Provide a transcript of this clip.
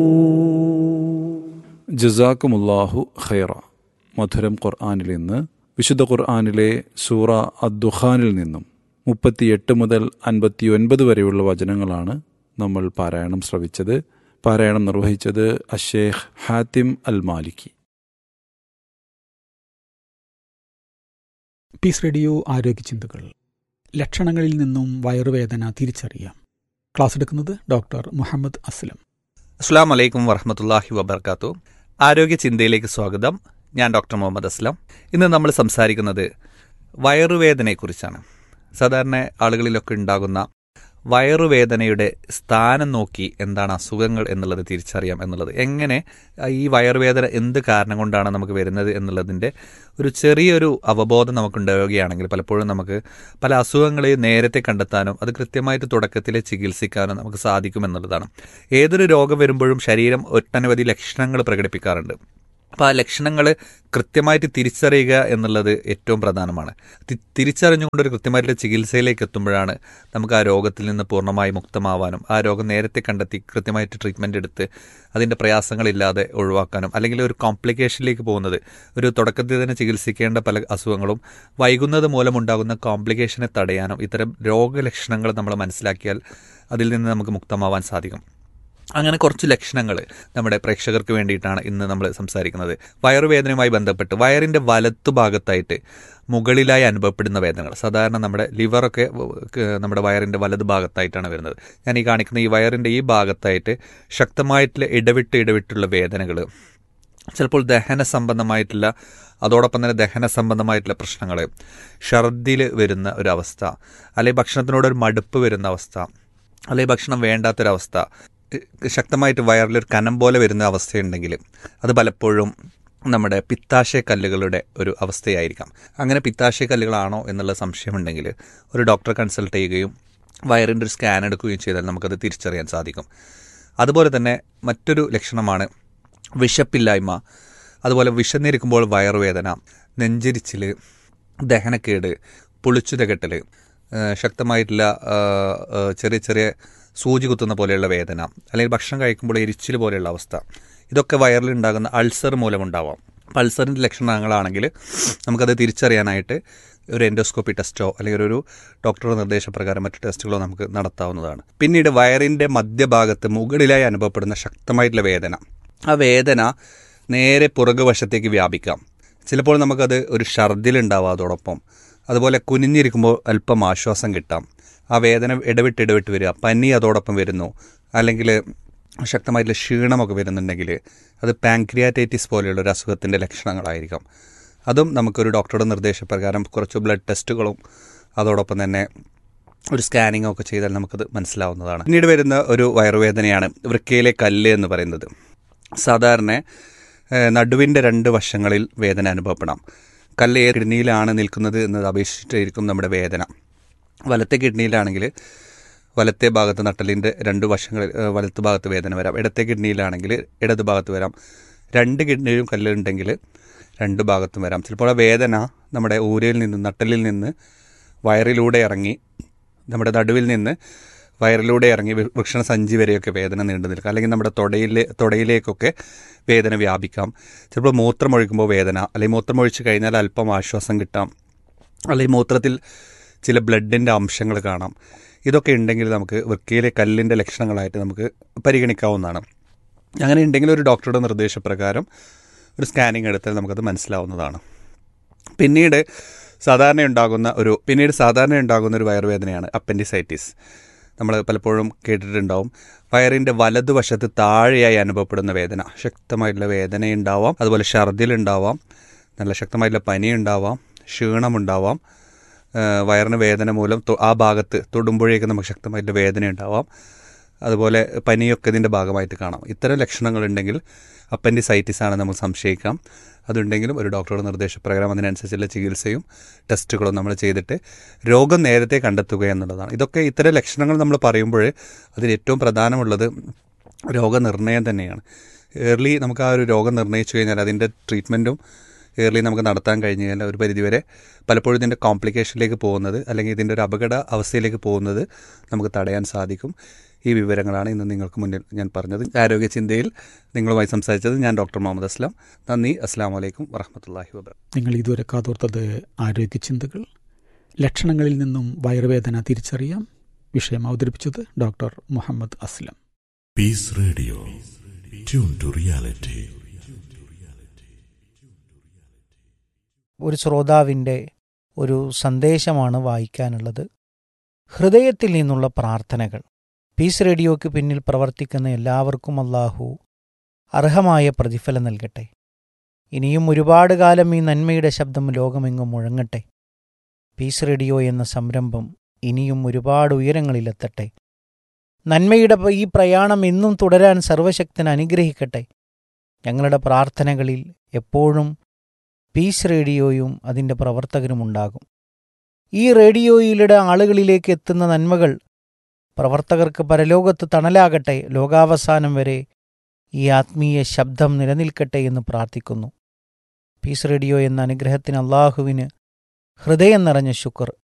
ജസാക്കുമുല്ലാഹു ഖൈറ മധുരം ഖുർആാനിൽ നിന്ന് വിശുദ്ധ ഖുർആാനിലെ സൂറ അദ്ദുഖാനിൽ നിന്നും മുപ്പത്തിയെട്ട് മുതൽ അൻപത്തിയൊൻപത് വരെയുള്ള വചനങ്ങളാണ് നമ്മൾ പാരായണം ശ്രവിച്ചത് പാരായണം നിർവഹിച്ചത് Asheikh Hatim al Maliki Peace Radio ആരോഗ്യ ചിന്തകൾ ലക്ഷണങ്ങളിൽ നിന്നും വയറുവേദന തിരിച്ചറിയാം ക്ലാസ് എടുക്കുന്നത് ഡോക്ടർ മുഹമ്മദ് അസ്ലം അസ്സാം വലൈക്കും വറഹമത്തല്ലാഹി വബർക്കാത്തു ആരോഗ്യ ചിന്തയിലേക്ക് സ്വാഗതം ഞാൻ ഡോക്ടർ മുഹമ്മദ് അസ്ലം ഇന്ന് നമ്മൾ സംസാരിക്കുന്നത് വയറുവേദനയെക്കുറിച്ചാണ് സാധാരണ ആളുകളിലൊക്കെ ഉണ്ടാകുന്ന വയറുവേദനയുടെ സ്ഥാനം നോക്കി എന്താണ് അസുഖങ്ങൾ എന്നുള്ളത് തിരിച്ചറിയാം എന്നുള്ളത് എങ്ങനെ ഈ വയറുവേദന എന്ത് കാരണം കൊണ്ടാണ് നമുക്ക് വരുന്നത് എന്നുള്ളതിൻ്റെ ഒരു ചെറിയൊരു അവബോധം നമുക്കുണ്ടാവുകയാണെങ്കിൽ പലപ്പോഴും നമുക്ക് പല അസുഖങ്ങളെയും നേരത്തെ കണ്ടെത്താനും അത് കൃത്യമായിട്ട് തുടക്കത്തിൽ ചികിത്സിക്കാനും നമുക്ക് സാധിക്കുമെന്നുള്ളതാണ് ഏതൊരു രോഗം വരുമ്പോഴും ശരീരം ഒട്ടനവധി ലക്ഷണങ്ങൾ പ്രകടിപ്പിക്കാറുണ്ട് അപ്പോൾ ആ ലക്ഷണങ്ങൾ കൃത്യമായിട്ട് തിരിച്ചറിയുക എന്നുള്ളത് ഏറ്റവും പ്രധാനമാണ് തിരിച്ചറിഞ്ഞുകൊണ്ട് ഒരു കൃത്യമായിട്ടുള്ള ചികിത്സയിലേക്ക് എത്തുമ്പോഴാണ് നമുക്ക് ആ രോഗത്തിൽ നിന്ന് പൂർണ്ണമായി മുക്തമാവാനും ആ രോഗം നേരത്തെ കണ്ടെത്തി കൃത്യമായിട്ട് ട്രീറ്റ്മെൻ്റ് എടുത്ത് അതിൻ്റെ പ്രയാസങ്ങളില്ലാതെ ഒഴിവാക്കാനും അല്ലെങ്കിൽ ഒരു കോംപ്ലിക്കേഷനിലേക്ക് പോകുന്നത് ഒരു തുടക്കത്തിൽ തന്നെ ചികിത്സിക്കേണ്ട പല അസുഖങ്ങളും വൈകുന്നത് മൂലമുണ്ടാകുന്ന കോംപ്ലിക്കേഷനെ തടയാനും ഇത്തരം രോഗലക്ഷണങ്ങൾ നമ്മൾ മനസ്സിലാക്കിയാൽ അതിൽ നിന്ന് നമുക്ക് മുക്തമാവാൻ സാധിക്കും അങ്ങനെ കുറച്ച് ലക്ഷണങ്ങൾ നമ്മുടെ പ്രേക്ഷകർക്ക് വേണ്ടിയിട്ടാണ് ഇന്ന് നമ്മൾ സംസാരിക്കുന്നത് വയറുവേദനയുമായി ബന്ധപ്പെട്ട് വയറിൻ്റെ വലത്തു ഭാഗത്തായിട്ട് മുകളിലായി അനുഭവപ്പെടുന്ന വേദനകൾ സാധാരണ നമ്മുടെ ലിവറൊക്കെ നമ്മുടെ വയറിൻ്റെ വലത് ഭാഗത്തായിട്ടാണ് വരുന്നത് ഞാൻ ഈ കാണിക്കുന്ന ഈ വയറിൻ്റെ ഈ ഭാഗത്തായിട്ട് ശക്തമായിട്ടുള്ള ഇടവിട്ട് ഇടവിട്ടുള്ള വേദനകൾ ചിലപ്പോൾ ദഹന സംബന്ധമായിട്ടുള്ള അതോടൊപ്പം തന്നെ ദഹന സംബന്ധമായിട്ടുള്ള പ്രശ്നങ്ങൾ ഛർദിൽ വരുന്ന ഒരവസ്ഥ അല്ലെങ്കിൽ ഭക്ഷണത്തിനോടൊരു മടുപ്പ് വരുന്ന അവസ്ഥ അല്ലെങ്കിൽ ഭക്ഷണം വേണ്ടാത്തൊരവസ്ഥ ശക്തമായിട്ട് വയറിലൊരു കനം പോലെ വരുന്ന അവസ്ഥയുണ്ടെങ്കിൽ അത് പലപ്പോഴും നമ്മുടെ പിത്താശയ കല്ലുകളുടെ ഒരു അവസ്ഥയായിരിക്കാം അങ്ങനെ പിത്താശയ കല്ലുകളാണോ എന്നുള്ള സംശയമുണ്ടെങ്കിൽ ഒരു ഡോക്ടറെ കൺസൾട്ട് ചെയ്യുകയും വയറിൻ്റെ ഒരു സ്കാൻ എടുക്കുകയും ചെയ്താൽ നമുക്കത് തിരിച്ചറിയാൻ സാധിക്കും അതുപോലെ തന്നെ മറ്റൊരു ലക്ഷണമാണ് വിശപ്പില്ലായ്മ അതുപോലെ വിശന്നിരിക്കുമ്പോൾ വയറുവേദന നെഞ്ചിരിച്ചിൽ ദഹനക്കേട് പുളിച്ചു തകട്ടൽ ശക്തമായിട്ടുള്ള ചെറിയ ചെറിയ സൂചി കുത്തുന്ന പോലെയുള്ള വേദന അല്ലെങ്കിൽ ഭക്ഷണം കഴിക്കുമ്പോൾ എരിച്ചിൽ പോലെയുള്ള അവസ്ഥ ഇതൊക്കെ വയറിലുണ്ടാകുന്ന അൾസർ മൂലമുണ്ടാവാം അൾസറിൻ്റെ ലക്ഷണങ്ങളാണെങ്കിൽ നമുക്കത് തിരിച്ചറിയാനായിട്ട് ഒരു എൻഡോസ്കോപ്പി ടെസ്റ്റോ അല്ലെങ്കിൽ ഒരു ഡോക്ടറുടെ നിർദ്ദേശപ്രകാരം മറ്റു ടെസ്റ്റുകളോ നമുക്ക് നടത്താവുന്നതാണ് പിന്നീട് വയറിൻ്റെ മധ്യഭാഗത്ത് മുകളിലായി അനുഭവപ്പെടുന്ന ശക്തമായിട്ടുള്ള വേദന ആ വേദന നേരെ പുറകുവശത്തേക്ക് വ്യാപിക്കാം ചിലപ്പോൾ നമുക്കത് ഒരു ഛർദിലുണ്ടാവാം അതോടൊപ്പം അതുപോലെ കുനിഞ്ഞിരിക്കുമ്പോൾ അല്പം ആശ്വാസം കിട്ടാം ആ വേദന ഇടവിട്ട് ഇടവിട്ട് വരിക പനി അതോടൊപ്പം വരുന്നു അല്ലെങ്കിൽ ശക്തമായിട്ടുള്ള ക്ഷീണമൊക്കെ വരുന്നുണ്ടെങ്കിൽ അത് പാങ്ക്രിയാറ്റൈറ്റിസ് പോലെയുള്ള ഒരു അസുഖത്തിൻ്റെ ലക്ഷണങ്ങളായിരിക്കാം അതും നമുക്കൊരു ഡോക്ടറുടെ നിർദ്ദേശപ്രകാരം കുറച്ച് ബ്ലഡ് ടെസ്റ്റുകളും അതോടൊപ്പം തന്നെ ഒരു സ്കാനിങ്ങും ഒക്കെ ചെയ്താൽ നമുക്കത് മനസ്സിലാവുന്നതാണ് പിന്നീട് വരുന്ന ഒരു വയറുവേദനയാണ് വൃക്കയിലെ കല്ല് എന്ന് പറയുന്നത് സാധാരണ നടുവിൻ്റെ രണ്ട് വശങ്ങളിൽ വേദന അനുഭവപ്പെടാം കല്ല് ഏത് കിഡ്നിയിലാണ് നിൽക്കുന്നത് എന്നത് അപേക്ഷിച്ചിട്ടായിരിക്കും നമ്മുടെ വേദന വലത്തെ കിഡ്നിയിലാണെങ്കിൽ വലത്തെ ഭാഗത്ത് നട്ടലിൻ്റെ രണ്ട് വശങ്ങളിൽ വലത്ത് ഭാഗത്ത് വേദന വരാം ഇടത്തെ കിഡ്നിയിലാണെങ്കിൽ ഇടത് ഭാഗത്ത് വരാം രണ്ട് കിഡ്നിയിലും കല്ലുണ്ടെങ്കിൽ രണ്ട് ഭാഗത്തും വരാം ചിലപ്പോൾ ആ വേദന നമ്മുടെ ഊരയിൽ നിന്ന് നട്ടലിൽ നിന്ന് വയറിലൂടെ ഇറങ്ങി നമ്മുടെ നടുവിൽ നിന്ന് വയറിലൂടെ ഇറങ്ങി വൃക്ഷണ സഞ്ചി വരെയൊക്കെ വേദന നീണ്ടു നിൽക്കാം അല്ലെങ്കിൽ നമ്മുടെ തൊടയിലെ തൊടയിലേക്കൊക്കെ വേദന വ്യാപിക്കാം ചിലപ്പോൾ മൂത്രമൊഴിക്കുമ്പോൾ വേദന അല്ലെങ്കിൽ മൂത്രമൊഴിച്ച് കഴിഞ്ഞാൽ അല്പം ആശ്വാസം കിട്ടാം അല്ലെങ്കിൽ മൂത്രത്തിൽ ചില ബ്ലഡിൻ്റെ അംശങ്ങൾ കാണാം ഇതൊക്കെ ഉണ്ടെങ്കിൽ നമുക്ക് വൃക്കയിലെ കല്ലിൻ്റെ ലക്ഷണങ്ങളായിട്ട് നമുക്ക് പരിഗണിക്കാവുന്നതാണ് അങ്ങനെ ഉണ്ടെങ്കിൽ ഒരു ഡോക്ടറുടെ നിർദ്ദേശപ്രകാരം ഒരു സ്കാനിങ് എടുത്താൽ നമുക്കത് മനസ്സിലാവുന്നതാണ് പിന്നീട് സാധാരണ ഉണ്ടാകുന്ന ഒരു പിന്നീട് സാധാരണ ഉണ്ടാകുന്ന ഒരു വയറുവേദനയാണ് അപ്പൻഡിസൈറ്റിസ് നമ്മൾ പലപ്പോഴും കേട്ടിട്ടുണ്ടാവും വയറിൻ്റെ വലതുവശത്ത് താഴെയായി അനുഭവപ്പെടുന്ന വേദന ശക്തമായിട്ടുള്ള വേദനയുണ്ടാവാം അതുപോലെ ഛർദിലുണ്ടാവാം നല്ല ശക്തമായിട്ടുള്ള പനിയുണ്ടാവാം ക്ഷീണമുണ്ടാവാം വയറിന് വേദന മൂലം ആ ഭാഗത്ത് തൊടുമ്പോഴേക്ക് നമുക്ക് ശക്തമായിട്ട് വേദന ഉണ്ടാവാം അതുപോലെ പനിയൊക്കെ ഇതിൻ്റെ ഭാഗമായിട്ട് കാണാം ഇത്തരം ലക്ഷണങ്ങളുണ്ടെങ്കിൽ അപ്പൻഡിസൈറ്റിസ് ആണ് നമ്മൾ സംശയിക്കാം അതുണ്ടെങ്കിലും ഒരു ഡോക്ടറുടെ നിർദ്ദേശപ്രകാരം അതിനനുസരിച്ചുള്ള ചികിത്സയും ടെസ്റ്റുകളും നമ്മൾ ചെയ്തിട്ട് രോഗം നേരത്തെ കണ്ടെത്തുക എന്നുള്ളതാണ് ഇതൊക്കെ ഇത്തരം ലക്ഷണങ്ങൾ നമ്മൾ പറയുമ്പോൾ അതിൽ ഏറ്റവും പ്രധാനമുള്ളത് രോഗനിർണയം തന്നെയാണ് ഏർലി നമുക്ക് ആ ഒരു രോഗം നിർണ്ണയിച്ചു കഴിഞ്ഞാൽ അതിൻ്റെ ട്രീറ്റ്മെൻറ്റും ഏർലി നമുക്ക് നടത്താൻ കഴിഞ്ഞു കഴിഞ്ഞാൽ ഒരു പരിധിവരെ പലപ്പോഴും ഇതിൻ്റെ കോംപ്ലിക്കേഷനിലേക്ക് പോകുന്നത് അല്ലെങ്കിൽ ഇതിൻ്റെ ഒരു അപകട അവസ്ഥയിലേക്ക് പോകുന്നത് നമുക്ക് തടയാൻ സാധിക്കും ഈ വിവരങ്ങളാണ് ഇന്ന് നിങ്ങൾക്ക് മുന്നിൽ ഞാൻ പറഞ്ഞത് ആരോഗ്യ ചിന്തയിൽ നിങ്ങളുമായി സംസാരിച്ചത് ഞാൻ ഡോക്ടർ മുഹമ്മദ് അസ്ലാം നന്ദി അസ്സാം വലൈക്കും വറഹമത്തല്ലാഹി വബർ നിങ്ങൾ ഇതുവരെ കാതോർത്തത് ആരോഗ്യ ചിന്തകൾ ലക്ഷണങ്ങളിൽ നിന്നും വയറുവേദന തിരിച്ചറിയാം വിഷയം അവതരിപ്പിച്ചത് doctor Muhammad Aslam Peace Radio. Tune to reality. ഒരു ശ്രോതാവിൻ്റെ ഒരു സന്ദേശമാണ് വായിക്കാനുള്ളത് ഹൃദയത്തിൽ നിന്നുള്ള പ്രാർത്ഥനകൾ പീസ് റേഡിയോയ്ക്ക് പിന്നിൽ പ്രവർത്തിക്കുന്ന എല്ലാവർക്കും അല്ലാഹു അർഹമായ പ്രതിഫലം നൽകട്ടെ ഇനിയും ഒരുപാട് കാലം ഈ നന്മയുടെ ശബ്ദം ലോകമെങ്ങും മുഴങ്ങട്ടെ പീസ് റേഡിയോ എന്ന സംരംഭം ഇനിയും ഒരുപാട് ഉയരങ്ങളിലെത്തട്ടെ നന്മയുടെ പ- ഈ പ്രയാണം എന്നും തുടരാൻ സർവശക്തൻ അനുഗ്രഹിക്കട്ടെ ഞങ്ങളുടെ പ്രാർത്ഥനകളിൽ എപ്പോഴും പീസ് റേഡിയോയും അതിൻ്റെ പ്രവർത്തകരുമുണ്ടാകും ഈ റേഡിയോയിലൂടെ ആളുകളിലേക്ക് എത്തുന്ന നന്മകൾ പ്രവർത്തകർക്ക് പരലോകത്ത് തണലാകട്ടെ ലോകാവസാനം വരെ ഈ ആത്മീയ ശബ്ദം നിലനിൽക്കട്ടെ എന്ന് പ്രാർത്ഥിക്കുന്നു പീസ് റേഡിയോ എന്ന അനുഗ്രഹത്തിന് അള്ളാഹുവിന് ഹൃദയം നിറഞ്ഞ ശുക്ർ